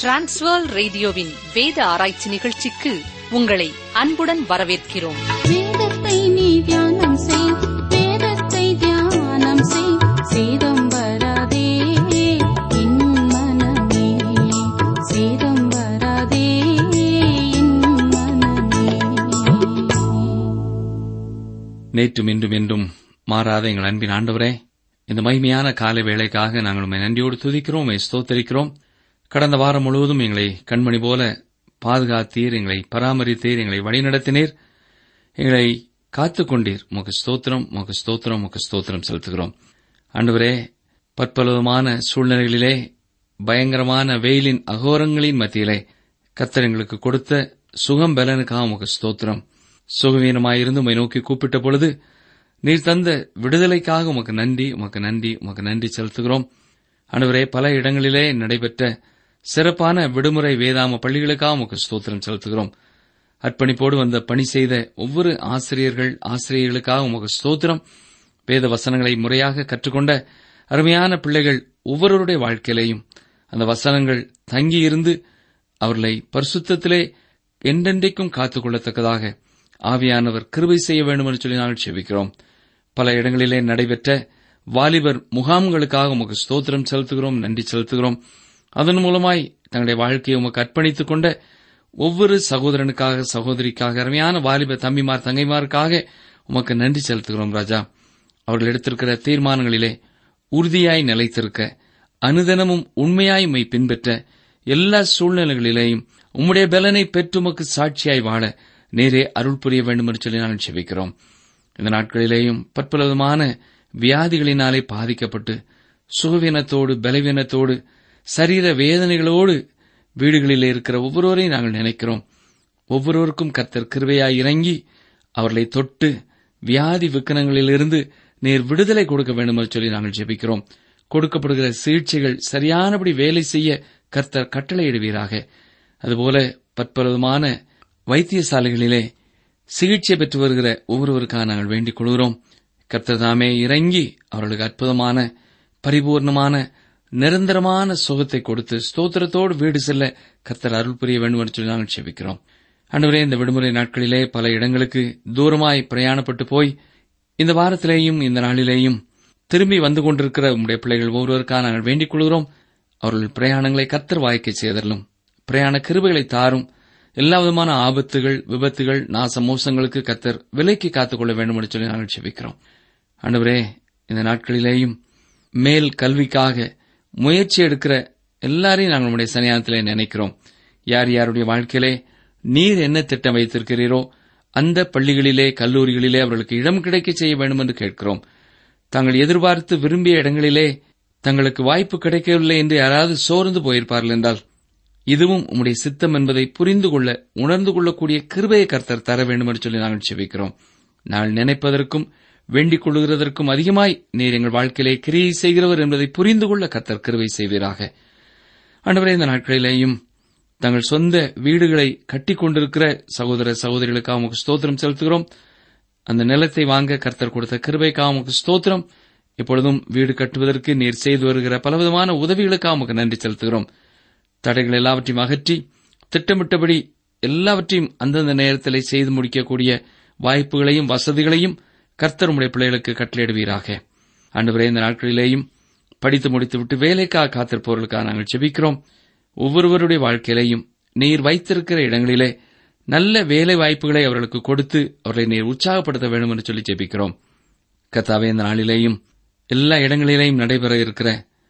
transfer ரேடியோவின் வேத ஆராய்ச்சி நிகழ்ச்சிக்கு உங்களை அன்புடன் வரவேற்கிறோம் வேதத்தை நீ தியானம் செய் வேதத்தை தியானம் செய் சேதம் வராதே என் மனமே சேதம் வராதே என் மனமே நேற்றும் இன்றும் என்றும் மாறாத எங்கள் அன்பின் ஆண்டவரே இந்த மகிமையான காலை வேளைக்காக நாங்கள் உம்மை நன்றியோடு துதிக்கிறோம் உம்மை ஸ்தோத்தரிக்கிறோம் கடந்த வாரம் முழுவதும் எங்களை கண்மணி போல பாதுகாத்தீர் எங்களை பராமரித்தீர் எங்களை வழிநடத்தினீர் எங்களை காத்துக் கொண்டீர் உமக்கு ஸ்தோத்திரம் உமக்கு ஸ்தோத்திரம் உமக்கு ஸ்தோத்திரம் செலுத்துகிறோம் ஆண்டவரே பற்பலவிதமான சூழ்நிலைகளிலே பயங்கரமான வெயிலின் அகோரங்களின் மத்தியிலே கர்த்தர் எங்களுக்கு கொடுத்த சுகம் பலனுக்காக உமக்கு ஸ்தோத்திரம் சுகவீனமாயிருந்து உம்மை நோக்கி கூப்பிட்ட பொழுது நீர் தந்த விடுதலைக்காக உமக்கு நன்றி உமக்கு நன்றி உமக்கு நன்றி செலுத்துகிறோம் ஆண்டவரே பல இடங்களிலே நடைபெற்ற சிறப்பான விடுமுறை வேதாம பள்ளிகளுக்காக உமக்கு ஸ்தோத்திரம் செலுத்துகிறோம் அர்ப்பணிப்போடு வந்த பணி செய்த ஒவ்வொரு ஆசிரியர்கள் ஆசிரியர்களுக்காக உமக்கு ஸ்தோத்திரம் வேத வசனங்களை முறையாக கற்றுக்கொண்ட அருமையான பிள்ளைகள் ஒவ்வொருவருடைய வாழ்க்கையிலேயும் அந்த வசனங்கள் தங்கியிருந்து அவர்களை பரிசுத்தத்திலே என்றென்றைக்கும் காத்துக் கொள்ளத்தக்கதாக ஆவியானவர் கிருபை செய்ய வேண்டும் என்று சொல்லி நாங்கள் செபிக்கிறோம் பல இடங்களிலே நடைபெற்ற வாலிபர் முகாம்களுக்காக உமக்கு ஸ்தோத்திரம் செலுத்துகிறோம் நன்றி செலுத்துகிறோம் அதன் மூலமாய் தங்களுடைய வாழ்க்கையை உமக்கு அர்ப்பணித்துக் கொண்ட ஒவ்வொரு சகோதரனுக்காக சகோதரிக்காக அருமையான வாலிப தம்பிமார் தங்கைமாருக்காக உமக்கு நன்றி செலுத்துகிறோம் ராஜா அவர்கள் எடுத்திருக்கிற தீர்மானங்களிலே உறுதியாய் நிலைத்திருக்க அனுதினமும் உண்மையாய் உம்மை பின்பற்ற எல்லா சூழ்நிலைகளிலேயும் உம்முடைய பலனை பெற்று உமக்கு சாட்சியாய் வாழ நேரே அருள் புரிய வேண்டும் என்று சொல்லி நாங்கள் செபிக்கிறோம் இந்த நாட்களிலேயும் பற்பலவிதமான வியாதிகளினாலே பாதிக்கப்பட்டு சுகவீனத்தோடு பலவீனத்தோடு சரீர வேதனைகளோடு வீடுகளிலே இருக்கிற ஒவ்வொருவரையும் நாங்கள் நினைக்கிறோம் ஒவ்வொருவருக்கும் கர்த்தர் கிருபையாய் இறங்கி அவர்களை தொட்டு வியாதி விக்கனங்களிலிருந்து நேர் விடுதலை கொடுக்க வேண்டும் என்று சொல்லி நாங்கள் ஜெபிக்கிறோம் கொடுக்கப்படுகிற சிகிச்சைகள் சரியானபடி வேலை செய்ய கர்த்தர் கட்டளையிடுவீராக அதுபோல பற்பலவிதமான வைத்தியசாலைகளிலே சிகிச்சை பெற்று வருகிற ஒவ்வொருவருக்காக நாங்கள் வேண்டிக் கொள்கிறோம் கர்த்தர் தாமே இறங்கி அவர்களுக்கு அற்புதமான பரிபூர்ணமான நிரந்தரமான சுகத்தை கொடுத்து ஸ்தோத்திரத்தோடு வீடு செல்ல கர்த்தர் அருள் புரிய வேண்டும் என்று சொல்லி நாங்கள் செபிக்கிறோம் அன்றுவரே இந்த விடுமுறை நாட்களிலே பல இடங்களுக்கு தூரமாய் பிரயாணப்பட்டு போய் இந்த வாரத்திலேயும் இந்த நாளிலேயும் திரும்பி வந்து கொண்டிருக்கிற உம்முடைய பிள்ளைகள் ஒவ்வொருவருக்காக நாங்கள் வேண்டிக் கொள்கிறோம் அவர்கள் பிரயாணங்களை கர்த்தர் வாய்க்க செய்தரலும் பிரயாண கிருபைகளை தாரும் எல்லா விதமான ஆபத்துகள் விபத்துகள் நாச மோசங்களுக்கு கர்த்தர் விலைக்கு காத்துக்கொள்ள வேண்டும் என்று சொல்லி நாங்கள் செபிக்கிறோம் ஆண்டவரே இந்த நாட்களிலேயும் மேல் கல்விக்காக முயற்சி எடுக்கிற எல்லாரையும் நாங்கள் நம்முடைய சன்னியானத்திலே நினைக்கிறோம் யார் யாருடைய வாழ்க்கையிலே நீர் என்ன திட்டம் வைத்திருக்கிறீரோ அந்த பள்ளிகளிலே கல்லூரிகளிலே அவர்களுக்கு இடம் கிடைக்க செய்ய வேண்டும் என்று கேட்கிறோம் தாங்கள் எதிர்பார்த்து விரும்பிய இடங்களிலே தங்களுக்கு வாய்ப்பு கிடைக்கவில்லை என்று யாராவது சோர்ந்து போயிருப்பார்கள் என்றால் இதுவும் உம்முடைய சித்தம் என்பதை புரிந்து கொள்ள உணர்ந்து கொள்ளக்கூடிய கிருபையை கர்த்தர் தர வேண்டும் என்று சொல்லி நாங்கள் செபிக்கிறோம் நாங்கள் நினைப்பதற்கும் வேண்டிக் கொள்கிறதற்கும் அதிகமாய் நீர் எங்கள் வாழ்க்கையிலே கிரியை செய்கிறவர் என்பதை புரிந்து கொள்ள கர்த்தர் கிருபை செய்வீராக ஆண்டவரே இந்த நாட்களிலேயும் தங்கள் சொந்த வீடுகளை கட்டிக் கொண்டிருக்கிற சகோதர சகோதரிகளுக்காக உமக்கு ஸ்தோத்திரம் செலுத்துகிறோம் அந்த நிலத்தை வாங்க கர்த்தர் கொடுத்த கிருபைக்காக உமக்கு ஸ்தோத்திரம் இப்பொழுதும் வீடு கட்டுவதற்கு நீர் செய்து வருகிற பலவிதமான உதவிகளுக்காக உமக்கு நன்றி செலுத்துகிறோம் தடைகள் எல்லாவற்றையும் அகற்றி திட்டமிட்டபடி எல்லாவற்றையும் அந்தந்த நேரத்திலே செய்து முடிக்கக்கூடிய வாய்ப்புகளையும் வசதிகளையும் கர்த்தர் உடைய பிள்ளைகளுக்கு கட்டளையிடுவீராக ஆண்டவரே இந்த நாட்களிலேயும் படித்து முடித்துவிட்டு வேலைக்காக காத்திருப்பவர்களுக்காக நாங்கள் செபிக்கிறோம் ஒவ்வொருவருடைய வாழ்க்கையிலேயும் நீர் வைத்திருக்கிற இடங்களிலே நல்ல வேலை வாய்ப்புகளை அவர்களுக்கு கொடுத்து அவர்களை நீர் உற்சாகப்படுத்த வேண்டும் என்று சொல்லி ஜெபிக்கிறோம் கத்தாவே இந்த நாளிலேயும் எல்லா இடங்களிலேயும் நடைபெற இருக்கிற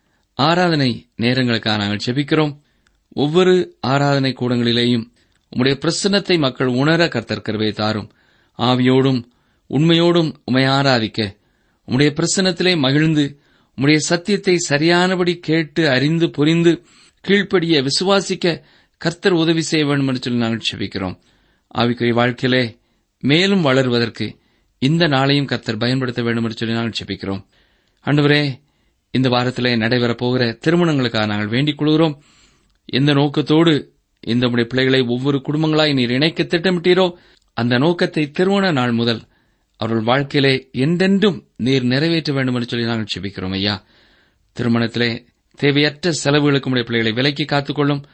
ஆராதனை நேரங்களுக்காக நாங்கள் செபிக்கிறோம் ஒவ்வொரு ஆராதனை கூடங்களிலேயும் உம்முடைய பிரசன்னத்தை மக்கள் உணர கர்த்தர் கிருபை தாரும் ஆவியோடும் உண்மையோடும் உமை ஆராதிக்க உம்முடைய பிரசன்னத்திலே மகிழ்ந்து உம்முடைய சத்தியத்தை சரியானபடி கேட்டு அறிந்து புரிந்து கீழ்ப்படிய விசுவாசிக்க கர்த்தர் உதவி செய்ய வேண்டும் என்று சொல்லி நாங்கள் செபிக்கிறோம் ஆவிக்குரிய வாழ்க்கையிலே மேலும் வளருவதற்கு இந்த நாளையும் கர்த்தர் பயன்படுத்த வேண்டும் என்று சொல்லி நாங்கள் செபிக்கிறோம் ஆண்டவரே இந்த வாரத்திலே நடைபெறப் போகிற திருமணங்களுக்காக நாங்கள் வேண்டிக் கொள்கிறோம் எந்த நோக்கத்தோடு இந்த உடைய பிள்ளைகளை ஒவ்வொரு குடும்பங்களாய் நீர் இணைக்க திட்டமிட்டீரோ அந்த நோக்கத்தை திருமண நாள் முதல் அவர்கள் வாழ்க்கையிலே என்றென்றும் நீர் நிறைவேற்ற வேண்டும் என்று சொல்லி நாங்கள் செபிக்கிறோம் ஐயா திருமணத்திலே தேவையற்ற செலவுகளுக்கு உடைய பிள்ளைகளை விலைக்கு காத்துக்கொள்ளும்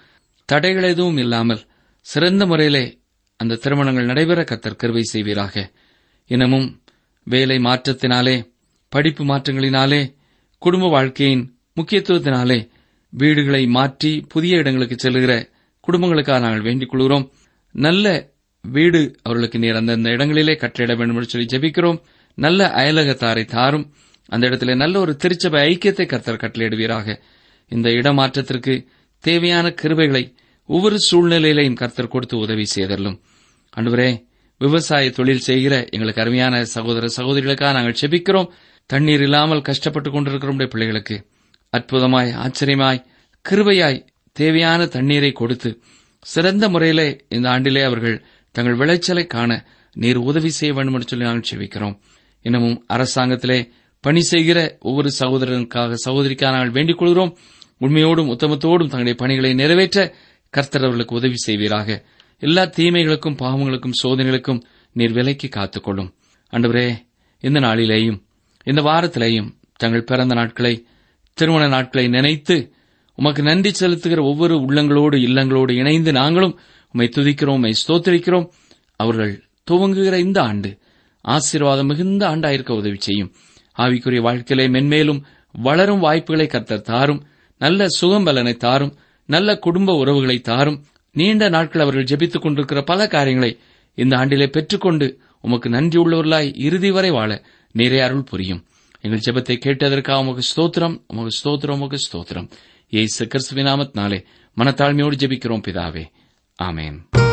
தடைகள் எதுவும் இல்லாமல் சிறந்த முறையிலே அந்த திருமணங்கள் நடைபெற கத்தர் கிருபை செய்வீராக இன்னமும் வேலை மாற்றத்தினாலே படிப்பு மாற்றங்களினாலே குடும்ப வாழ்க்கையின் முக்கியத்துவத்தினாலே வீடுகளை மாற்றி புதிய இடங்களுக்கு செல்லுகிற குடும்பங்களுக்காக நாங்கள் வேண்டிக் கொள்கிறோம் நல்ல வீடு அவர்களுக்கு நீர் அந்தந்த இடங்களிலே கட்டிட வேண்டும் என்று சொல்லி ஜெபிக்கிறோம் நல்ல அயலகத்தாரை தாரும் அந்த இடத்திலே நல்ல ஒரு திருச்சபை ஐக்கியத்தை கர்த்தர் கட்டளையிடுவீராக இந்த இடமாற்றத்திற்கு தேவையான கிருபைகளை ஒவ்வொரு சூழ்நிலையிலையும் கர்த்தர் கொடுத்து உதவி செய்தரலும் அன்றுவரே விவசாய தொழில் செய்கிற எங்களுக்கு அருமையான சகோதர சகோதரிகளுக்காக நாங்கள் செபிக்கிறோம் தண்ணீர் இல்லாமல் கஷ்டப்பட்டுக் கொண்டிருக்கிற நம்முடைய பிள்ளைகளுக்கு அற்புதமாய் ஆச்சரியமாய் கிருபையாய் தேவையான தண்ணீரை கொடுத்து சிறந்த முறையிலே இந்த ஆண்டிலே அவர்கள் தங்கள் விளைச்சலை காண நீர் உதவி செய்ய வேண்டும் என்று சொல்லி நாங்கள் செபிக்கிறோம் இன்னமும் அரசாங்கத்திலே பணி செய்கிற ஒவ்வொரு சகோதரனுக்காக சகோதரிக்காக நாங்கள் வேண்டிக் கொள்கிறோம் உண்மையோடும் உத்தமத்தோடும் தங்களுடைய பணிகளை நிறைவேற்ற கர்த்தர் அவர்களுக்கு உதவி செய்வீராக எல்லா தீமைகளுக்கும் பாவங்களுக்கும் சோதனைகளுக்கும் நீர் விலைக்கு காத்துக்கொள்ளும் அன்றுவரே இந்த நாளிலேயும் இந்த வாரத்திலேயும் தங்கள் பிறந்த நாட்களை திருமண நாட்களை நினைத்து உமக்கு நன்றி செலுத்துகிற ஒவ்வொரு உள்ளங்களோடு இல்லங்களோடு இணைந்து நாங்களும் உம்மை துதிக்கிறோம் உம்மை ஸ்தோத்திரிக்கிறோம் அவர்கள் துவங்குகிற இந்த ஆண்டு ஆசீர்வாதம் மிகுந்த ஆண்டாயிருக்க உதவி செய்யும் ஆவிக்குரிய வாழ்க்கையிலே மென்மேலும் வளரும் வாய்ப்புகளை கர்த்தர் தாரும் நல்ல சுகம்பலனை தாரும் நல்ல குடும்ப உறவுகளை தாரும் நீண்ட நாட்கள் அவர்கள் ஜெபித்துக் கொண்டிருக்கிற பல காரியங்களை இந்த ஆண்டிலே பெற்றுக்கொண்டு உமக்கு நன்றியுள்ளவர்களாய் இறுதி வரை வாழ நிறைய அருள் புரியும் எங்கள் ஜெபத்தை கேட்டதற்காக உமக்கு ஸ்தோத்திரம் உமக்கு ஸ்தோத்திரம் உமக்கு ஸ்தோத்திரம் ஏசு கிறிஸ்துவின் நாமத்தினாலே மனத்தாழ்மையோடு ஜெபிக்கிறோம் பிதாவே ஆமேன்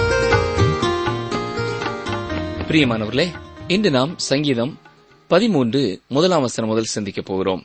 பிரியமானவர்களே இன்று நாம் சங்கீதம் பதிமூன்று முதலாம் வசனம் முதல் சிந்திக்கப் போகிறோம்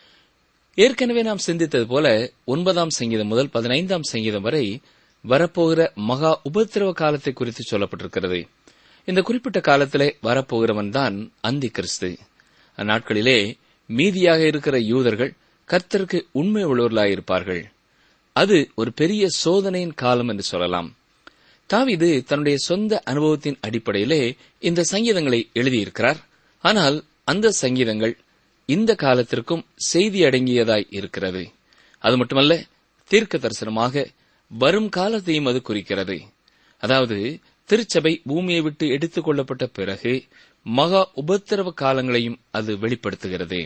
ஏற்கனவே நாம் சிந்தித்தது போல ஒன்பதாம் சங்கீதம் முதல் பதினைந்தாம் சங்கீதம் வரை வரப்போகிற மகா உபத்திரவ காலத்தை குறித்து சொல்லப்பட்டிருக்கிறது இந்த குறிப்பிட்ட காலத்திலே வரப்போகிறவன் தான் அந்தி கிறிஸ்து அந்நாட்களிலே மீதியாக இருக்கிற யூதர்கள் கர்த்தருக்கு உண்மை உள்ளவர்களாயிருப்பார்கள் அது ஒரு பெரிய சோதனையின் காலம் என்று சொல்லலாம் தாவீது தன்னுடைய சொந்த அனுபவத்தின் அடிப்படையிலே இந்த சங்கீதங்களை எழுதியிருக்கிறார் ஆனால் அந்த சங்கீதங்கள் இந்த காலத்திற்கும் செய்தி அடங்கியதாய் இருக்கிறது அது மட்டுமல்ல தீர்க்க தரிசனமாக வரும் காலத்தையும் அது குறிக்கிறது அதாவது திருச்சபை பூமியை விட்டு எடுத்துக் கொள்ளப்பட்ட பிறகு மகா உபத்திரவ காலங்களையும் அது வெளிப்படுத்துகிறது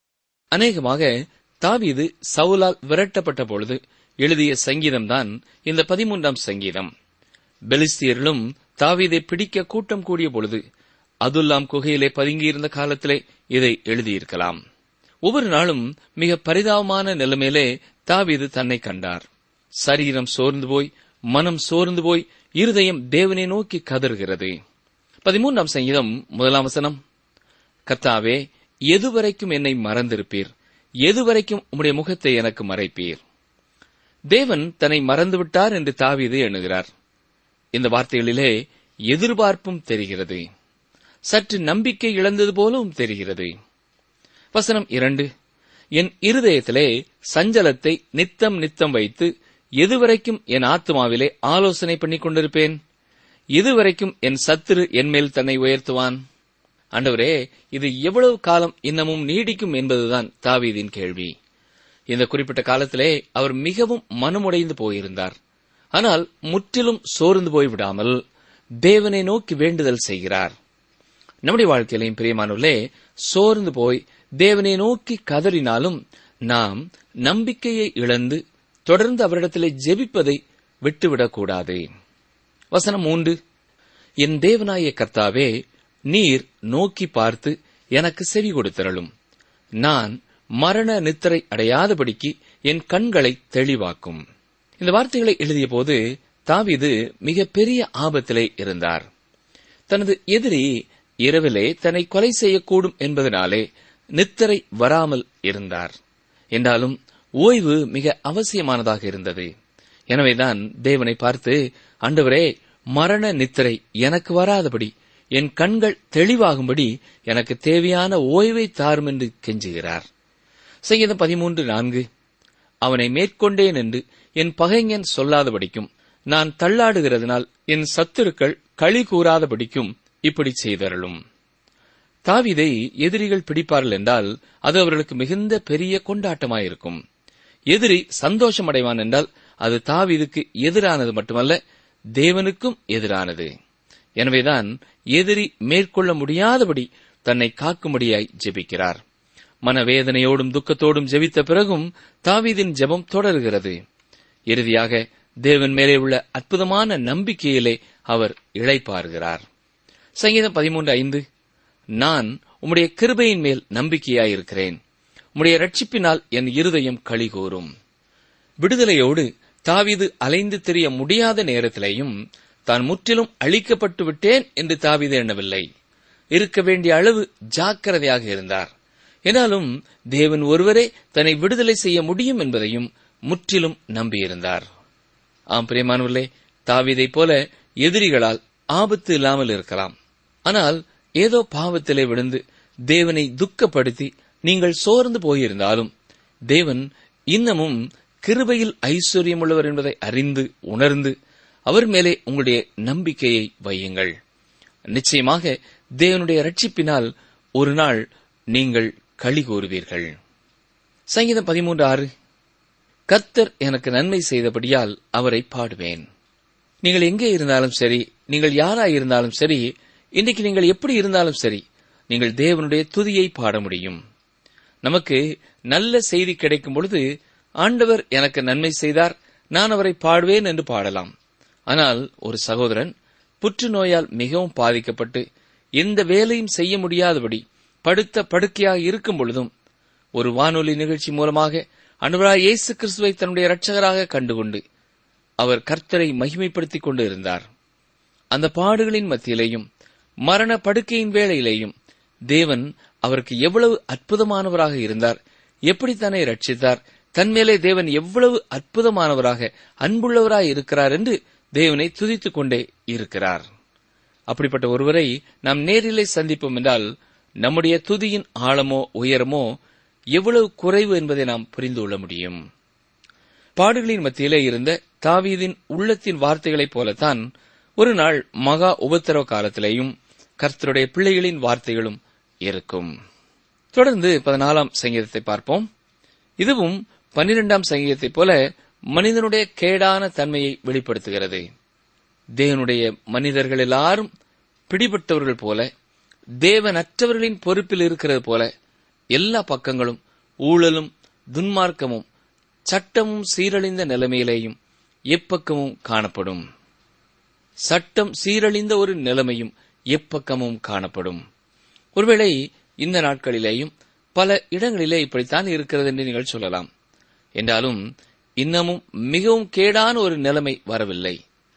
அநேகமாக தாவீது சவுலால் விரட்டப்பட்ட பொழுது எழுதிய சங்கீதம்தான் இந்த பதிமூன்றாம் சங்கீதம் பெலிஸ்தியர்களும் தாவீதை பிடிக்க கூட்டம் கூடிய பொழுது அதுல்லாம் குகையிலே பதுங்கியிருந்த காலத்திலே இதை எழுதியிருக்கலாம் ஒவ்வொரு நாளும் மிக பரிதாபமான நிலைமையிலே தாவீது தன்னை கண்டார் சரீரம் சோர்ந்து போய் மனம் சோர்ந்து போய் இருதயம் தேவனை நோக்கி கதறுகிறது பதிமூன்றாம் சங்கீதம் முதலாம் வசனம் கர்த்தாவே எதுவரைக்கும் என்னை மறந்திருப்பீர் எதுவரைக்கும் உம்முடைய முகத்தை எனக்கு மறைப்பீர் தேவன் தன்னை மறந்துவிட்டார் என்று தாவீது எண்ணுகிறார் இந்த வார்த்தைகளிலே எதிர்பார்ப்பும் தெரிகிறது சற்று நம்பிக்கை இழந்தது போலவும் தெரிகிறது வசனம் இரண்டு என் இருதயத்திலே சஞ்சலத்தை நித்தம் நித்தம் வைத்து எதுவரைக்கும் என் ஆத்மாவிலே ஆலோசனை பண்ணிக் கொண்டிருப்பேன் இதுவரைக்கும் என் சத்துரு என்மேல் தன்னை உயர்த்துவான் ஆண்டவரே இது எவ்வளவு காலம் இன்னமும் நீடிக்கும் என்பதுதான் தாவீதின் கேள்வி இந்த குறிப்பிட்ட காலத்திலே அவர் மிகவும் மனமுடைந்து போயிருந்தார் ஆனால் முற்றிலும் சோர்ந்து போய்விடாமல் தேவனை நோக்கி வேண்டுதல் செய்கிறார் நம்முடைய வாழ்க்கையிலையும் பிரியமானவர்களே சோர்ந்து போய் தேவனை நோக்கி கதறினாலும் நாம் நம்பிக்கையை இழந்து தொடர்ந்து அவரிடத்திலே ஜெபிப்பதை விட்டுவிடக்கூடாது வசனம் மூன்று என் தேவனாய கர்த்தாவே நீர் நோக்கி பார்த்து எனக்கு செவி கொடுத்திரளும் நான் மரண நித்திரை அடையாதபடிக்கு என் கண்களை தெளிவாக்கும் இந்த வார்த்தைகளை எழுதிய போது தாவிது மிக பெரிய ஆபத்திலே இருந்தார் தனது எதிரி இரவிலே தன்னை கொலை செய்யக்கூடும் என்பதனாலே நித்திரை வராமல் இருந்தார் என்றாலும் ஓய்வு மிக அவசியமானதாக இருந்தது எனவேதான் தேவனை பார்த்து ஆண்டவரே மரண நித்திரை எனக்கு வராதபடி என் கண்கள் தெளிவாகும்படி எனக்கு தேவையான ஓய்வை தாரும் என்று கெஞ்சுகிறார் சங்கீதம் பதிமூன்று நான்கு அவனை மேற்கொண்டேன் என்று என் பகைஞன் சொல்லாதபடிக்கும் நான் தள்ளாடுகிறதுனால் என் சத்துருக்கள் களி கூறாதபடிக்கும் இப்படி செய்தருளும் தாவிதை எதிரிகள் பிடிப்பார்கள் என்றால் அது அவர்களுக்கு மிகுந்த பெரிய கொண்டாட்டமாயிருக்கும் எதிரி சந்தோஷம் அடைவான் என்றால் அது தாவீதுக்கு எதிரானது மட்டுமல்ல தேவனுக்கும் எதிரானது எனவேதான் எதிரி மேற்கொள்ள முடியாதபடி தன்னை காக்கும்படியாய் ஜெபிக்கிறார் மனவேதனையோடும் துக்கத்தோடும் ஜெபித்த பிறகும் தாவீதின் ஜெபம் தொடர்கிறது இறுதியாக தேவன் மேலே உள்ள அற்புதமான நம்பிக்கையிலே அவர் இளைப்பாறுகிறார் சங்கீதம் பதிமூன்று ஐந்து நான் உம்முடைய கிருபையின் மேல் நம்பிக்கையாயிருக்கிறேன் உம்முடைய ரட்சிப்பினால் என் இருதயம் களிகூரும் விடுதலையோடு தாவீது அலைந்து தெரிய முடியாத நேரத்திலேயும் தான் முற்றிலும் அழிக்கப்பட்டு விட்டேன் என்று தாவீது எண்ணவில்லை இருக்க வேண்டிய அளவு ஜாக்கிரதையாக இருந்தார் என்னாலும் தேவன் ஒருவரே தன்னை விடுதலை செய்ய முடியும் என்பதையும் முற்றிலும் நம்பியிருந்தார் ஆம் பிரியமானவர்களே தாவீதைப் போல எதிரிகளால் ஆபத்து இல்லாமல் இருக்கலாம் ஆனால் ஏதோ பாவத்திலே விழுந்து தேவனை துக்கப்படுத்தி நீங்கள் சோர்ந்து போயிருந்தாலும் தேவன் இன்னமும் கிருபையில் ஐஸ்வர்யம் உள்ளவர் என்பதை அறிந்து உணர்ந்து அவர் மேலே உங்களுடைய நம்பிக்கையை வையுங்கள் நிச்சயமாக தேவனுடைய ரட்சிப்பினால் ஒரு நாள் நீங்கள் களி கூறுவீர்கள் சங்கீதம் பதிமூன்று ஆறு கர்த்தர் எனக்கு நன்மை செய்தபடியால் அவரை பாடுவேன் நீங்கள் எங்கே இருந்தாலும் சரி நீங்கள் யாராய் இருந்தாலும் சரி இன்றைக்கு நீங்கள் எப்படி இருந்தாலும் சரி நீங்கள் தேவனுடைய துதியை பாட முடியும் நமக்கு நல்ல செய்தி கிடைக்கும் பொழுது ஆண்டவர் எனக்கு நன்மை செய்தார் நான் அவரை பாடுவேன் என்று பாடலாம் ஆனால் ஒரு சகோதரன் புற்றுநோயால் மிகவும் பாதிக்கப்பட்டு எந்த வேலையும் செய்ய முடியாதபடி படுத்த படுக்கையாக இருக்கும் பொழுதும் ஒரு வானொலி நிகழ்ச்சி மூலமாக அனுபராய் இயேசு கிறிஸ்துவை தன்னுடைய இரட்சகராக கண்டுகொண்டு அவர் கர்த்தரை மகிமைப்படுத்திக் கொண்டு இருந்தார் அந்த பாடுகளின் மத்தியிலேயும் மரண படுக்கையின் வேளையிலேயும் தேவன் அவருக்கு எவ்வளவு அற்புதமானவராக இருந்தார் எப்படி தன்னை ரட்சித்தார் தன்மேலே தேவன் எவ்வளவு அற்புதமானவராக அன்புள்ளவராய் இருக்கிறார் என்று தேவனை துதித்துக் கொண்டே இருக்கிறார் அப்படிப்பட்ட ஒருவரை நாம் நேரிலே சந்திப்போம் என்றால் நம்முடைய துதியின் ஆழமோ உயரமோ எவ்வளவு குறைவு என்பதை நாம் புரிந்து கொள்ள முடியும் பாடுகளின் மத்தியிலே இருந்த தாவீதின் உள்ளத்தின் வார்த்தைகளைப் போலத்தான் ஒரு நாள் மகா உபத்திரவ காலத்திலேயும் கர்த்தருடைய பிள்ளைகளின் வார்த்தைகளும் இருக்கும் தொடர்ந்து பதினாலாம் சங்கீதத்தை பார்ப்போம் இதுவும் பன்னிரெண்டாம் சங்கீதத்தைப் போல மனிதனுடைய கேடான தன்மையை வெளிப்படுத்துகிறது தேவனுடைய மனிதர்கள் எல்லாரும் பிடிபட்டவர்கள் போல தேவனற்றவர்களின் பொறுப்பில் இருக்கிறது போல எல்லா பக்கங்களும் ஊழலும் துன்மார்க்கமும் சட்டமும் சீரழிந்த நிலைமையிலேயும் எப்பக்கமும் காணப்படும் சட்டம் சீரழிந்த ஒரு நிலைமையும் எப்பக்கமும் காணப்படும் ஒருவேளை இந்த நாட்களிலேயும் பல இடங்களிலே இப்படித்தான் இருக்கிறது என்று நீங்கள் சொல்லலாம் என்றாலும் இன்னமும் மிகவும் கேடான ஒரு நிலைமை வரவில்லை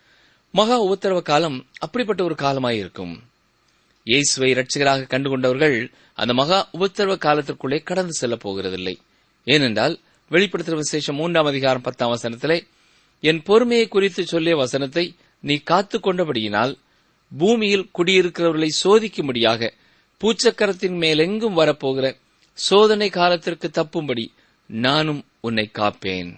மகா உபத்திரவ காலம் அப்படிப்பட்ட ஒரு காலமாயிருக்கும் இயேசுவை இரட்சகராக கண்டுகொண்டவர்கள் அந்த மகா உபத்திரவ காலத்திற்குள்ளே கடந்து செல்லப் போகிறதில்லை ஏனென்றால் வெளிப்படுத்துகிற விசேஷம் மூன்றாம் அதிகாரம் பத்தாம் வசனத்திலே என் பொறுமையை குறித்து சொல்லிய வசனத்தை நீ காத்துக் கொண்டபடியினால் பூமியில் குடியிருக்கிறவர்களை சோதிக்கும்படியாக பூச்சக்கரத்தின் மேலெங்கும் வரப்போகிற சோதனை காலத்திற்கு தப்பும்படி நானும் உன்னை காப்பேன்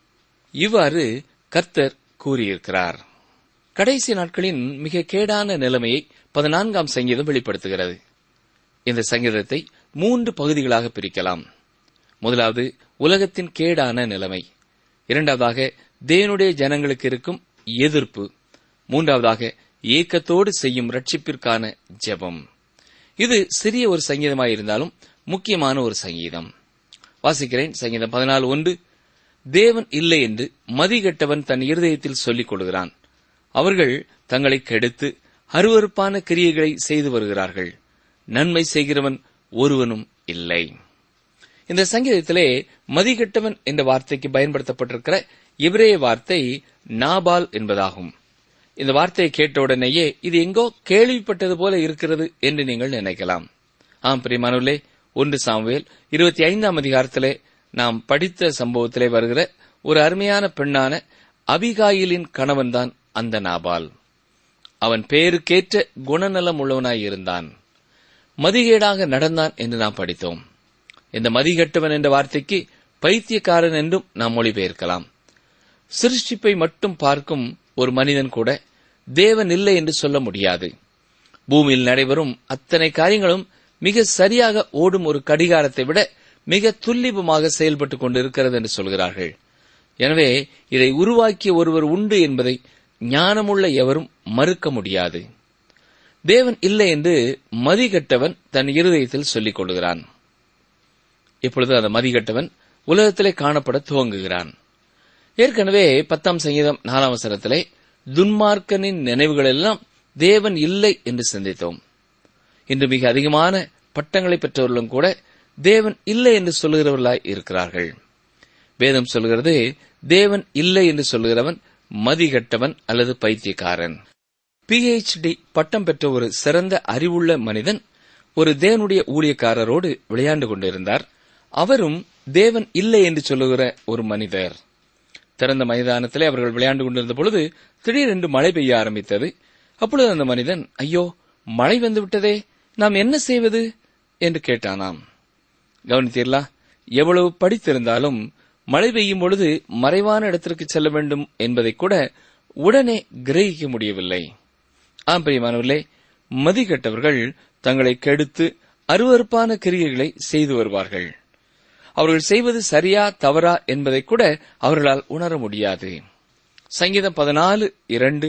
இவ்வாறு கர்த்தர் கூறியிருக்கிறார் கடைசி நாட்களின் மிக கேடான நிலைமையை பதினான்காம் சங்கீதம் வெளிப்படுத்துகிறது இந்த சங்கீதத்தை மூன்று பகுதிகளாக பிரிக்கலாம் முதலாவது உலகத்தின் கேடான நிலைமை இரண்டாவதாக தேவனுடைய ஜனங்களுக்கு இருக்கும் எதிர்ப்பு மூன்றாவதாக ஏக்கத்தோடு செய்யும் ரட்சிப்பிற்கான ஜெபம் இது சிறிய ஒரு சங்கீதமாயிருந்தாலும் முக்கியமான ஒரு சங்கீதம் வாசிக்கிறேன் சங்கீதம் பதினாலு ஒன்று தேவன் இல்லை என்று மதிகெட்டவன் தன் இருதயத்தில் சொல்லிக் கொள்கிறான் அவர்கள் தங்களை கெடுத்து அருவருப்பான கிரியைகளை செய்து வருகிறார்கள் நன்மை செய்கிறவன் ஒருவனும் இல்லை இந்த சங்கீதத்திலே மதிகெட்டவன் என்ற வார்த்தைக்கு பயன்படுத்தப்பட்டிருக்கிற இவரேய வார்த்தை நாபால் என்பதாகும் இந்த வார்த்தையை கேட்டவுடனேயே இது எங்கோ கேள்விப்பட்டது போல இருக்கிறது என்று நீங்கள் நினைக்கலாம் ஆம் பிரியமானவர்களே ஒன்று சாமுவேல் இருபத்தி ஐந்தாம் அதிகாரத்திலே நாம் படித்த சம்பவத்திலே வருகிற ஒரு அருமையான பெண்ணான அபிகாயிலின் கணவன்தான் அந்த நாபால் அவன் பேருக்கேற்ற குணநலம் உள்ளவனாயிருந்தான் மதிகேடாக நடந்தான் என்று நாம் படித்தோம் இந்த மதிகெட்டவன் என்ற வார்த்தைக்கு பைத்தியக்காரன் என்றும் நாம் மொழிபெயர்க்கலாம் சிருஷ்டிப்பை மட்டும் பார்க்கும் ஒரு மனிதன் கூட தேவன் இல்லை என்று சொல்ல முடியாது பூமியில் நடைபெறும் அத்தனை காரியங்களும் மிக சரியாக ஓடும் ஒரு கடிகாரத்தை விட மிக துல்லிபமாக செயல்பட்டுக் கொண்டிருக்கிறது என்று சொல்கிறார்கள் எனவே இதை உருவாக்கிய ஒருவர் உண்டு என்பதை ஞானமுள்ள எவரும் மறுக்க முடியாது தேவன் இல்லை என்று மதிகட்டவன் தன் இருதயத்தில் சொல்லிக் கொள்கிறான் இப்பொழுது அந்த மதிகட்டவன் உலகத்திலே காணப்பட துவங்குகிறான் ஏற்கனவே பத்தாம் சங்கீதம் நாலாம் வசனத்திலே துன்மார்க்கனின் நினைவுகள் எல்லாம் தேவன் இல்லை என்று சிந்தித்தோம் இன்று மிக அதிகமான பட்டங்களை பெற்றவர்களும் கூட தேவன் இல்லை என்று சொல்லுகிறவர்களாய் இருக்கிறார்கள் வேதம் சொல்கிறது தேவன் இல்லை என்று சொல்லுகிறவன் மதிகட்டவன் அல்லது பைத்தியக்காரன் பிஹெச்டி பட்டம் பெற்ற ஒரு சிறந்த அறிவுள்ள மனிதன் ஒரு தேவனுடைய ஊழியக்காரரோடு விளையாண்டு கொண்டிருந்தார் அவரும் தேவன் இல்லை என்று சொல்லுகிற ஒரு மனிதர் திறந்த மைதானத்திலே அவர்கள் விளையாண்டு கொண்டிருந்த பொழுது திடீரென்று மழை பெய்ய ஆரம்பித்தது அப்பொழுது அந்த மனிதன் ஐயோ மழை வந்து விட்டதே நாம் என்ன செய்வது என்று கேட்டானாம் கவனித்தீர்களா எவ்வளவு படித்திருந்தாலும் மழை பெய்யும் பொழுது மறைவான இடத்திற்கு செல்ல வேண்டும் என்பதை கூட உடனே கிரகிக்க முடியவில்லை ஆம் பிரியமானவர்களே மதிகட்டவர்கள் தங்களை கெடுத்து அருவருப்பான கிரியைகளை செய்து வருவார்கள் அவர்கள் செய்வது சரியா தவறா என்பதை கூட அவர்களால் உணர முடியாது சங்கீதம் பதினாலு இரண்டு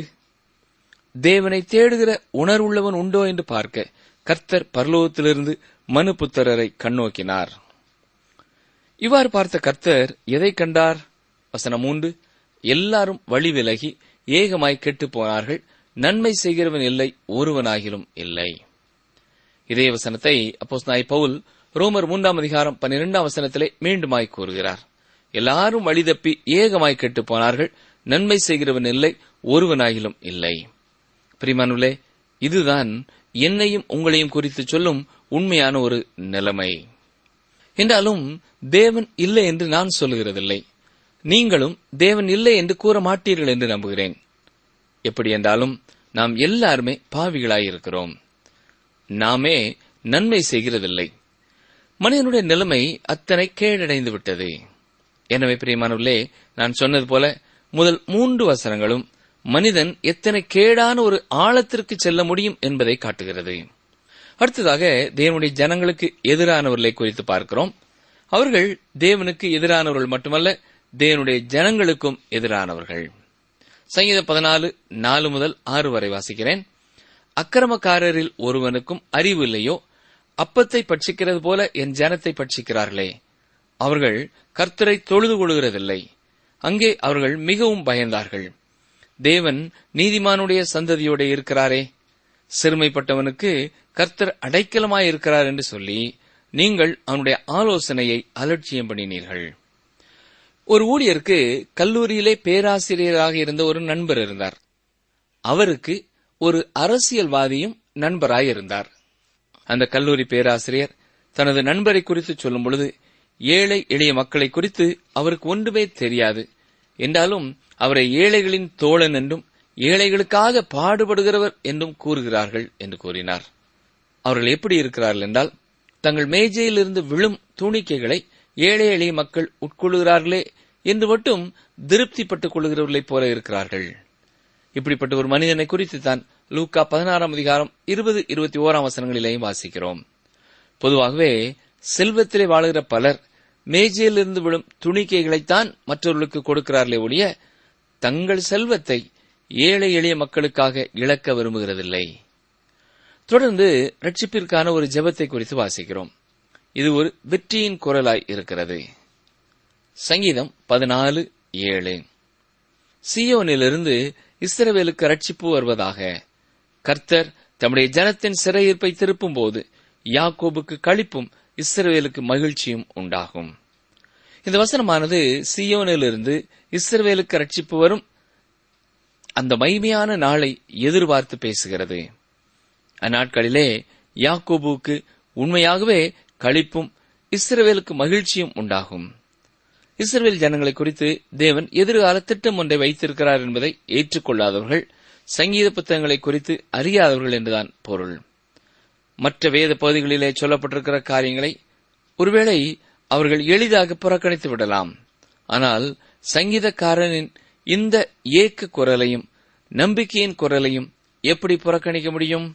தேவனை தேடுகிற உணர்வுள்ளவன் உண்டோ என்று பார்க்க கர்த்தர் பரலோகத்திலிருந்து மனு புத்திரரை கண்ணோக்கினார் இவ்வாறு பார்த்த கர்த்தர் எதை கண்டார் வசனம் மூன்று எல்லாரும் வழி விலகி ஏகமாய் கெட்டுப் போனார்கள் நன்மை செய்கிறவன் இல்லை ஒருவனாகிலும் இல்லை இதே வசனத்தை அப்போஸ் நாய் பவுல் ரோமர் மூன்றாம் அதிகாரம் பன்னிரெண்டாம் வசனத்திலே மீண்டுமாய் கூறுகிறார் எல்லாரும் வழி தப்பி ஏகமாய் கெட்டுப் போனார்கள் நன்மை செய்கிறவன் இல்லை ஒருவனாகிலும் இல்லை பிரிமானுலே இதுதான் என்னையும் உங்களையும் குறித்து சொல்லும் உண்மையான ஒரு நிலைமை என்றாலும் தேவன் இல்லை என்று நான் சொல்லுகிறதில்லை நீங்களும் தேவன் இல்லை என்று கூற மாட்டீர்கள் என்று நம்புகிறேன் எப்படி என்றாலும் நாம் எல்லாருமே பாவிகளாயிருக்கிறோம் நாமே நன்மை செய்கிறதில்லை மனிதனுடைய நிலைமை அத்தனை கேடடைந்து விட்டது எனவே பிரியமானவர்களே நான் சொன்னது போல முதல் மூன்று வசனங்களும் மனிதன் எத்தனை கேடான ஒரு ஆழத்திற்கு செல்ல முடியும் என்பதை காட்டுகிறது அடுத்ததாக தேவனுடைய ஜனங்களுக்கு எதிரானவர்களை குறித்து பார்க்கிறோம் அவர்கள் தேவனுக்கு எதிரானவர்கள் மட்டுமல்ல தேவனுடைய ஜனங்களுக்கும் எதிரானவர்கள் சங்கீத பதினாலு நாலு முதல் ஆறு வரை வாசிக்கிறேன் அக்கிரமக்காரரில் ஒருவனுக்கும் அறிவு இல்லையோ அப்பத்தை பட்சிக்கிறது போல என் ஜனத்தை பட்சிக்கிறார்களே அவர்கள் கர்த்தரை தொழுது கொள்கிறதில்லை அங்கே அவர்கள் மிகவும் பயந்தார்கள் தேவன் நீதிமானுடைய சந்ததியோட இருக்கிறாரே சிறுமைப்பட்டவனுக்கு கர்த்தர் அடைக்கலமாய் இருக்கிறார் என்று சொல்லி நீங்கள் அவனுடைய ஆலோசனையை அலட்சியம் பண்ணினீர்கள் ஒரு ஊழியருக்கு கல்லூரியிலே பேராசிரியராக இருந்த ஒரு நண்பர் இருந்தார் அவருக்கு ஒரு அரசியல்வாதியும் நண்பராய் இருந்தார் அந்த கல்லூரி பேராசிரியர் தனது நண்பரை குறித்து சொல்லும் பொழுது ஏழை எளிய மக்களை குறித்து அவருக்கு ஒன்றுமே தெரியாது என்றாலும் அவரை ஏழைகளின் தோழன் என்றும் ஏழைகளுக்காக பாடுபடுகிறவர் என்றும் கூறுகிறார்கள் என்று கூறினார் அவர்கள் எப்படி இருக்கிறார்கள் என்றால் தங்கள் மேஜையிலிருந்து விழும் துணிக்கைகளை ஏழை எளிய மக்கள் உட்கொள்கிறார்களே என்று மட்டும் திருப்திப்பட்டுக் கொள்கிறவர்களைப் போல இருக்கிறார்கள் இப்படிப்பட்ட ஒரு மனிதனை குறித்து தான் லூக்கா பதினாறாம் அதிகாரம் இருபது இருபத்தி ஓராம் வசனங்களிலேயும் வாசிக்கிறோம் பொதுவாகவே செல்வத்திலே வாழுகிற பலர் மேஜையிலிருந்து விழும் துணிக்கைகளைத்தான் மற்றவர்களுக்கு கொடுக்கிறார்களே ஒழிய தங்கள் செல்வத்தை ஏழை எளிய மக்களுக்காக இழக்க விரும்புகிறதில்லை தொடர்ந்து ரட்சிப்பிற்கான ஒரு ஜெபத்தை குறித்து வாசிக்கிறோம் இது ஒரு வெற்றியின் குரலாய் இருக்கிறது சங்கீதம் பதினாலு ஏழு சியோனிலிருந்து இஸ்ரவேலுக்கு ரட்சிப்பு வருவதாக கர்த்தர் தம்முடைய ஜனத்தின் சிறையிருப்பை திருப்பும் போது யாக்கோபுக்கு களிப்பும் இஸ்ரவேலுக்கு மகிழ்ச்சியும் உண்டாகும் இந்த வசனமானது சியோனிலிருந்து இஸ்ரவேலுக்கு ரட்சிப்பு வரும் அந்த மகிமையான நாளை எதிர்பார்த்து பேசுகிறது அந்நாட்களிலே யாக்கோபுக்கு உண்மையாகவே களிப்பும் இஸ்ரவேலுக்கு மகிழ்ச்சியும் உண்டாகும் இஸ்ரவேல் ஜனங்களை குறித்து தேவன் எதிர்கால திட்டம் ஒன்றை வைத்திருக்கிறார் என்பதை ஏற்றுக்கொள்ளாதவர்கள் சங்கீத புத்தகங்களை குறித்து அறியாதவர்கள் என்றுதான் பொருள் மற்ற வேத பகுதிகளிலே சொல்லப்பட்டிருக்கிற காரியங்களை ஒருவேளை அவர்கள் எளிதாக புறக்கணித்து விடலாம் ஆனால் சங்கீதக்காரனின் இந்த ஏக்க குரலையும் நம்பிக்கையின் குரலையும் எப்படி புறக்கணிக்க முடியும்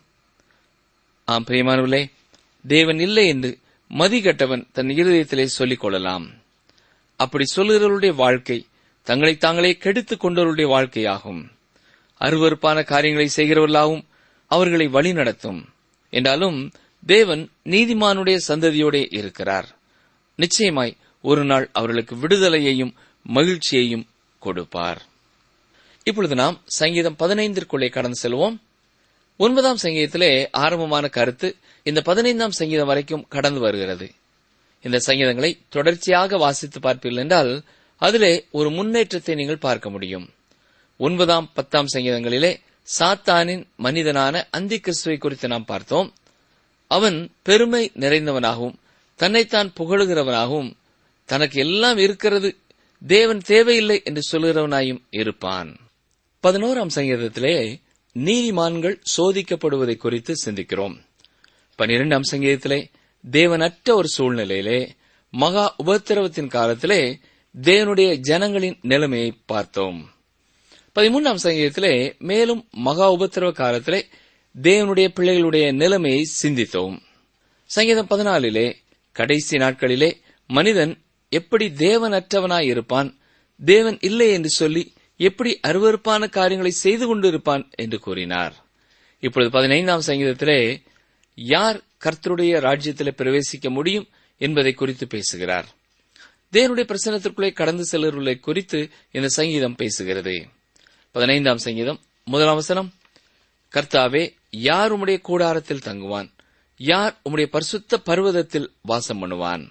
ஆம் பிரியமானவர்களே தேவன் இல்லை என்று மதிகட்டவன் தன் இருதயத்திலே சொல்லிக் கொள்ளலாம் அப்படி சொல்லுகிறவருடைய வாழ்க்கை தங்களை தாங்களே கெடுத்துக் கொண்டவருடைய வாழ்க்கையாகும் அருவருப்பான காரியங்களை செய்கிறவர்களாகவும் அவர்களை வழிநடத்தும் என்றாலும் தேவன் நீதிமானுடைய சந்ததியோடே இருக்கிறார் நிச்சயமாய் ஒரு நாள் அவர்களுக்கு விடுதலையையும் மகிழ்ச்சியையும் கொடுப்பார் இப்பொழுது நாம் சங்கீதம் பதினைந்திற்குள்ளே கடந்து செல்வோம் ஒன்பதாம் சங்கீதத்திலே ஆரம்பமான கருத்து இந்த பதினைந்தாம் சங்கீதம் வரைக்கும் கடந்து வருகிறது இந்த சங்கீதங்களை தொடர்ச்சியாக வாசித்து பார்ப்பீர்கள் என்றால் அதிலே ஒரு முன்னேற்றத்தை நீங்கள் பார்க்க முடியும் ஒன்பதாம் பத்தாம் சங்கீதங்களிலே சாத்தானின் மனிதனான அந்தி கிறிஸ்துவை குறித்து நாம் பார்த்தோம் அவன் பெருமை நிறைந்தவனாகவும் தன்னைத்தான் புகழுகிறவனாகவும் தனக்கு எல்லாம் இருக்கிறது தேவன் தேவையில்லை என்று சொல்கிறவனாயும் இருப்பான் பதினோராம் சங்கீதத்திலே நீதிமான்கள் சோதிக்கப்படுவதை குறித்து சிந்திக்கிறோம் பனிரெண்டாம் சங்கீதத்திலே தேவனற்ற ஒரு சூழ்நிலையிலே மகா உபத்திரவத்தின் காலத்திலே தேவனுடைய ஜனங்களின் நிலைமையை பார்த்தோம் பதிமூன்றாம் சங்கீதத்திலே மேலும் மகா உபத்திரவ காலத்திலே தேவனுடைய பிள்ளைகளுடைய நிலைமையை சிந்தித்தோம் சங்கீதம் பதினாலிலே கடைசி நாட்களிலே மனிதன் எப்படி தேவனற்றவனாய் இருப்பான் தேவன் இல்லை என்று சொல்லி எப்படி அருவருப்பான காரியங்களை செய்து கொண்டிருப்பான் என்று கூறினார் இப்பொழுது பதினைந்தாம் சங்கீதத்திலே யார் கர்த்தருடைய ராஜ்யத்திலே பிரவேசிக்க முடியும் என்பதை குறித்து பேசுகிறார் தேவனுடைய பிரசனத்திற்குள்ளே கடந்து செல்லுவர்களை குறித்து இந்த சங்கீதம் பேசுகிறது பதினைந்தாம் சங்கீதம் முதலாம் வசனம் கர்த்தாவே யார் உம்முடைய கூடாரத்தில் தங்குவான் யார் உம்முடைய பரிசுத்த பர்வதத்தில் வாசம் பண்ணுவான்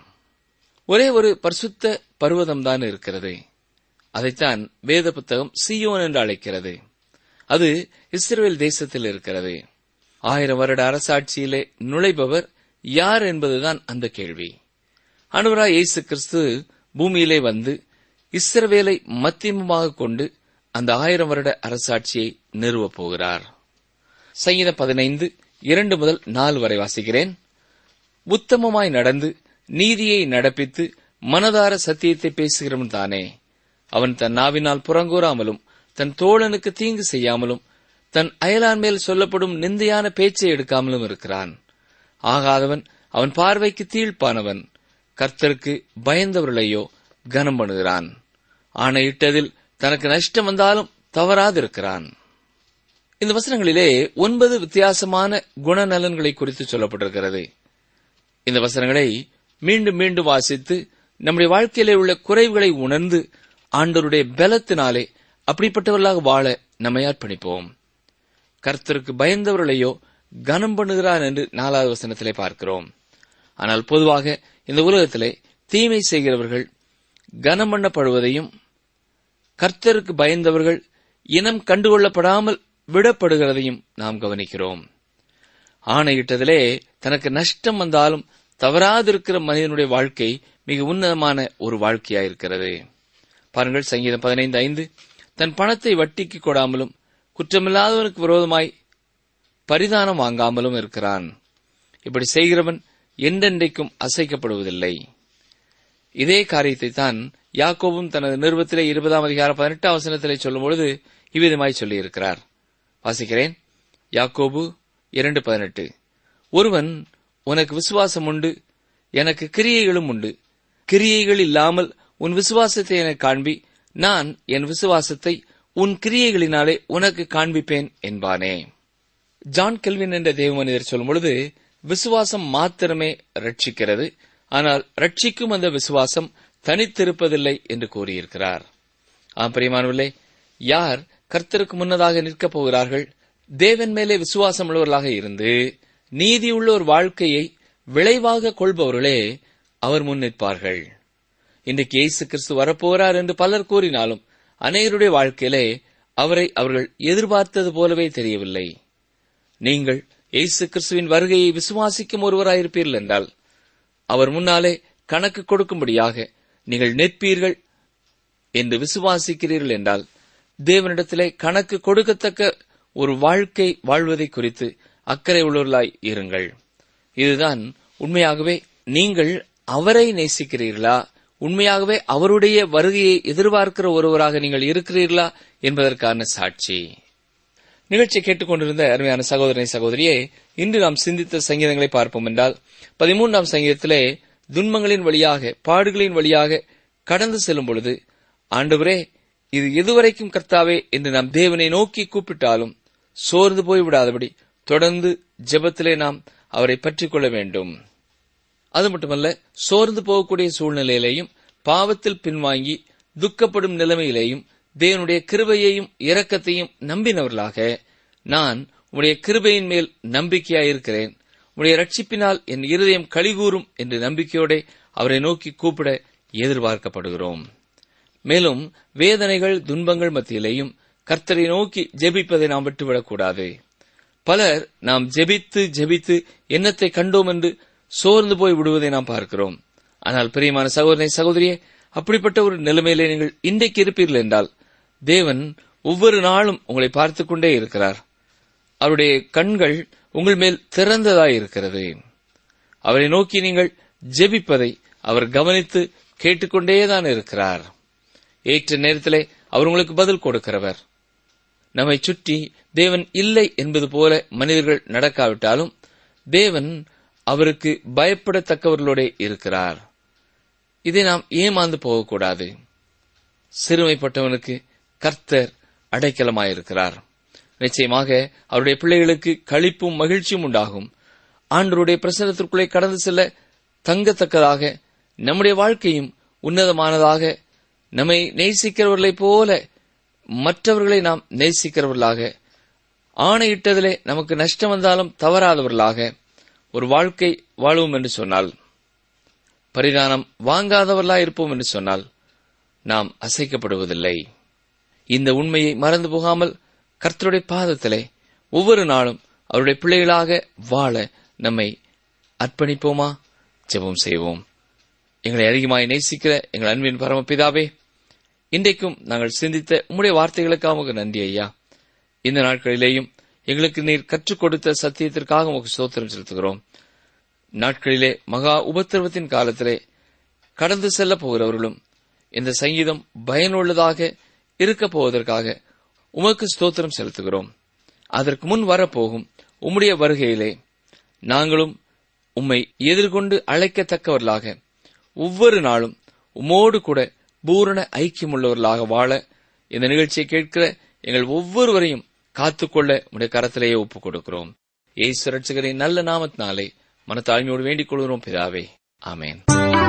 ஒரே ஒரு பரிசுத்த பர்வதம் தான் இருக்கிறது அதைத்தான் வேத புத்தகம் சியோன் என்று அழைக்கிறது அது இஸ்ரேல் தேசத்தில் இருக்கிறது ஆயிரம் வருட அரசாட்சியிலே நுழைபவர் யார் என்பதுதான் அந்த கேள்வி அனுவராய் இயேசு கிறிஸ்து பூமியிலே வந்து இஸ்ரவேலை மத்தியமமாக கொண்டு அந்த ஆயிரம் வருட அரசாட்சியை நிறுவப் போகிறார் சங்கீதம் பதினைந்து இரண்டு முதல் நாலு வரை வாசிக்கிறேன் உத்தமமாய் நடந்து நீதியை நடப்பித்து மனதார சத்தியத்தை பேசுகிறவன் தானே அவன் தன் நாவினால் புறங்கூறாமலும் தன் தோழனுக்கு தீங்கு செய்யாமலும் தன் அயலான் மேல் சொல்லப்படும் நிந்தையான பேச்சை எடுக்காமலும் இருக்கிறான் ஆகாதவன் அவன் பார்வைக்கு தீழ்ப்பானவன் கர்த்தருக்கு பயந்தவர்களையோ கனம் பண்ணுகிறான் ஆணையிட்டதில் தனக்கு நஷ்டம் வந்தாலும் தவறாதிருக்கிறான் இந்த வசனங்களிலே ஒன்பது வித்தியாசமான குணநலன்களை குறித்து சொல்லப்பட்டிருக்கிறது இந்த வசனங்களை மீண்டும் மீண்டும் வாசித்து நம்முடைய வாழ்க்கையிலே உள்ள குறைவுகளை உணர்ந்து ஆண்டவருடைய பலத்தினாலே அப்படிப்பட்டவர்களாக வாழ நம்மை அர்ப்பணிப்போம் கர்த்தருக்கு பயந்தவர்களையோ கனம் பண்ணுகிறான் என்று நாலாவது வசனத்திலே பார்க்கிறோம் ஆனால் பொதுவாக இந்த உலகத்திலே தீமை செய்கிறவர்கள் கனம் பண்ணப்படுவதையும் கர்த்தருக்கு பயந்தவர்கள் இனம் கண்டுகொள்ளப்படாமல் விடப்படுகிறதையும் நாம் கவனிக்கிறோம் ஆணையிட்டதிலே தனக்கு நஷ்டம் வந்தாலும் தவறாதிருக்கிற மனிதனுடைய வாழ்க்கை மிக உன்னதமான ஒரு வாழ்க்கையாயிருக்கிறது பாருங்கள் சங்கீதம் பதினைந்து ஐந்து தன் பணத்தை வட்டிக்கு கொடாமலும் குற்றமில்லாதவனுக்கு விரோதமாய் பரிதானம் வாங்காமலும் இருக்கிறான் இப்படி செய்கிறவன் என்றென்றைக்கும் அசைக்கப்படுவதில்லை இதே காரியத்தை தான் யாக்கோவும் தனது நிறுவத்திலே இருபதாம் அதிகாரம் பதினெட்டாம் வசனத்திலே சொல்லும் பொழுது இவ்விதமாய் சொல்லியிருக்கிறார் வாசிக்கிறேன் யாக்கோபு இரண்டு பதினெட்டு ஒருவன் உனக்கு விசுவாசம் உண்டு எனக்கு கிரியைகளும் உண்டு கிரியைகள் இல்லாமல் உன் விசுவாசத்தை எனக்கு காண்பி நான் என் விசுவாசத்தை உன் கிரியைகளினாலே உனக்கு காண்பிப்பேன் என்பானே ஜான் கெல்வின் என்ற தேவ மனிதர் சொல்லும் பொழுது விசுவாசம் மாத்திரமே ரட்சிக்கிறது ஆனால் ரட்சிக்கும் அந்த விசுவாசம் தனித்திருப்பதில்லை என்று கூறியிருக்கிறார் ஆம் பிரியமானவர்களே யார் கர்த்தருக்கு முன்னதாக நிற்கப் போகிறார்கள் தேவன் மேலே விசுவாசம் உள்ளவர்களாக இருந்து நீதியுள்ள ஒரு வாழ்க்கையை விளைவாக கொள்பவர்களே அவர் முன் நிற்பார்கள் இன்றைக்கு இயேசு கிறிஸ்து வரப்போகிறார் என்று பலர் கூறினாலும் அநேகருடைய வாழ்க்கையிலே அவரை அவர்கள் எதிர்பார்த்தது போலவே தெரியவில்லை நீங்கள் இயேசு கிறிஸ்துவின் வருகையை விசுவாசிக்கும் ஒருவராயிருப்பீர்கள் என்றால் அவர் முன்னாலே கணக்கு கொடுக்கும்படியாக நீங்கள் நிற்பீர்கள் என்று விசுவாசிக்கிறீர்கள் என்றால் தேவனிடத்திலே கணக்கு கொடுக்கத்தக்க ஒரு வாழ்க்கை வாழ்வதை குறித்து அக்கறை உள்ளவர்களாய் இருங்கள் இதுதான் உண்மையாகவே நீங்கள் அவரை நேசிக்கிறீர்களா உண்மையாகவே அவருடைய வருகையை எதிர்பார்க்கிற ஒருவராக நீங்கள் இருக்கிறீர்களா என்பதற்கான சாட்சி நிகழ்ச்சியை கேட்டுக்கொண்டிருந்த அருமையான சகோதரனை சகோதரியே இன்று நாம் சிந்தித்த சங்கீதங்களை பார்ப்போம் என்றால் பதிமூன்றாம் சங்கீதத்திலே துன்பங்களின் வழியாக பாடுகளின் வழியாக கடந்து செல்லும் பொழுது ஆண்டவரே இது எதுவரைக்கும் கர்த்தாவே என்று நாம் தேவனை நோக்கி கூப்பிட்டாலும் சோர்ந்து போய் விடாதபடி தொடர்ந்து ஜெபத்திலே நாம் அவரை பற்றிக் கொள்ள வேண்டும் அது மட்டுமல்ல சோர்ந்து போகக்கூடிய சூழ்நிலையிலேயும் பாவத்தில் பின்வாங்கி துக்கப்படும் நிலைமையிலேயும் தேவனுடைய கிருபையையும் இரக்கத்தையும் நம்பினவர்களாக நான் உம்முடைய கிருபையின் மேல் நம்பிக்கையாயிருக்கிறேன் உம்முடைய ரட்சிப்பினால் என் இருதயம் கலிகூறும் என்று நம்பிக்கையோட அவரை நோக்கி கூப்பிட எதிர்பார்க்கப்படுகிறோம் மேலும் வேதனைகள் துன்பங்கள் மத்தியிலேயும் கர்த்தரை நோக்கி ஜெபிப்பதை நாம் விட்டுவிடக்கூடாது பலர் நாம் ஜெபித்து ஜெபித்து என்னத்தை கண்டோம் என்று சோர்ந்து போய் விடுவதை நாம் பார்க்கிறோம் ஆனால் பிரியமான சகோதரனை சகோதரியே அப்படிப்பட்ட ஒரு நிலைமையிலே நீங்கள் இன்றைக்கு இருப்பீர்கள் என்றால் தேவன் ஒவ்வொரு நாளும் உங்களை பார்த்துக் கொண்டே இருக்கிறார் அவருடைய கண்கள் உங்கள் மேல் திறந்ததாய் இருக்கிறது அவரை நோக்கி நீங்கள் ஜெபிப்பதை அவர் கவனித்து கேட்டுக்கொண்டேதான் இருக்கிறார் ஏற்ற நேரத்திலே அவர் உங்களுக்கு பதில் கொடுக்கிறவர் நம்மை சுற்றி தேவன் இல்லை என்பது போல மனிதர்கள் நடக்காவிட்டாலும் தேவன் அவருக்கு பயப்படத்தக்கவர்களோட இருக்கிறார் இதை நாம் ஏமாந்து போகக்கூடாது சிறுமைப்பட்டவனுக்கு கர்த்தர் அடைக்கலமாயிருக்கிறார் நிச்சயமாக அவருடைய பிள்ளைகளுக்கு களிப்பும் மகிழ்ச்சியும் உண்டாகும் ஆண்டருடைய பிரசனத்திற்குள்ளே கடந்து செல்ல தங்கத்தக்கதாக நம்முடைய வாழ்க்கையும் உன்னதமானதாக நம்மை நேசிக்கிறவர்களைப் போல மற்றவர்களை நாம் நேசிக்கிறவர்களாக ஆணையிட்டதிலே நமக்கு நஷ்டம் வந்தாலும் தவறாதவர்களாக ஒரு வாழ்க்கை வாழுவோம் என்று சொன்னால் பரிதானம் வாங்காதவர்களாய் இருப்போம் என்று சொன்னால் நாம் அசைக்கப்படுவதில்லை இந்த உண்மையை மறந்து போகாமல் கர்த்தருடைய பாதத்திலே ஒவ்வொரு நாளும் அவருடைய பிள்ளைகளாக வாழ நம்மை அர்ப்பணிப்போமா ஜெபம் செய்வோம் எங்களை அதிகமாய் நேசிக்கிற எங்கள் அன்பின் பரமபிதாவே இன்றைக்கும் நாங்கள் சிந்தித்த உம்முடைய வார்த்தைகளுக்காக உமக்கு நன்றி ஐயா இந்த நாட்களிலேயும் எங்களுக்கு நீர் கற்றுக் கொடுத்த சத்தியத்திற்காக உமக்கு சோத்திரம் செலுத்துகிறோம் நாட்களிலே மகா உபத்திரவத்தின் காலத்திலே கடந்து செல்ல போகிறவர்களும் இந்த சங்கீதம் பயனுள்ளதாக இருக்கப் போவதற்காக உமக்கு ஸ்தோத்திரம் செலுத்துகிறோம் அதற்கு முன் வரப்போகும் உம்முடைய வருகையிலே நாங்களும் உம்மை எதிர்கொண்டு அழைக்கத்தக்கவர்களாக ஒவ்வொரு நாளும் உம்மோடு கூட பூரண ஐக்கியமுள்ளவர்களாக வாழ இந்த நிகழ்ச்சியை கேட்கிற எங்கள் ஒவ்வொருவரையும் காத்துக்கொள்ள உடைய கரத்திலேயே ஒப்புக் கொடுக்கிறோம் ஏசு ரட்சகரின் நல்ல நாமத்தினாலே மனத்தாழ்மையோடு வேண்டிக் கொள்கிறோம் பிதாவே ஆமேன்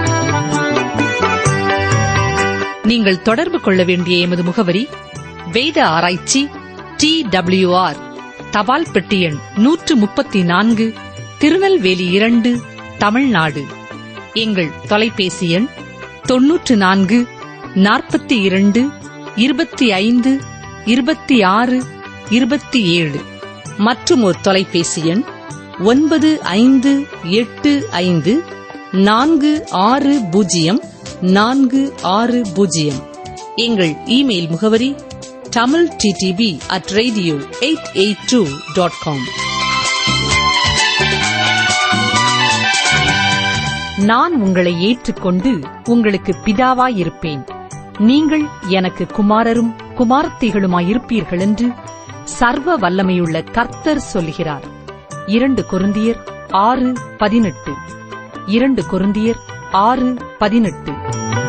நீங்கள் தொடர்பு கொள்ள வேண்டிய எமது முகவரி வேத ஆராய்ச்சி டி ஆர் தபால் பெட்டி எண் நூற்று முப்பத்தி நான்கு திருநெல்வேலி இரண்டு தமிழ்நாடு எங்கள் தொலைபேசி எண் தொன்னூற்று நான்கு நாற்பத்தி இரண்டு இருபத்தி ஐந்து இருபத்தி ஆறு இருபத்தி ஏழு மற்றும் ஒரு தொலைபேசி எண் ஒன்பது ஐந்து எட்டு ஐந்து நான்கு ஆறு பூஜ்ஜியம் நான்கு ஆறு பூஜ்ஜியம் எங்கள் இமெயில் முகவரி Tamil DTP at radio eight eight two dot com நான் உங்களை ஏற்றுக்கொண்டு உங்களுக்கு பிதாவாயிருப்பேன் நீங்கள் எனக்கு குமாரரும் குமாரத்திகளுமாயிருப்பீர்கள் என்று சர்வ வல்லமையுள்ள கர்த்தர் சொல்லுகிறார் இரண்டு கொருந்தியர் ஆறு பதினெட்டு இரண்டு கொருந்தியர் ஆறு பதினெட்டு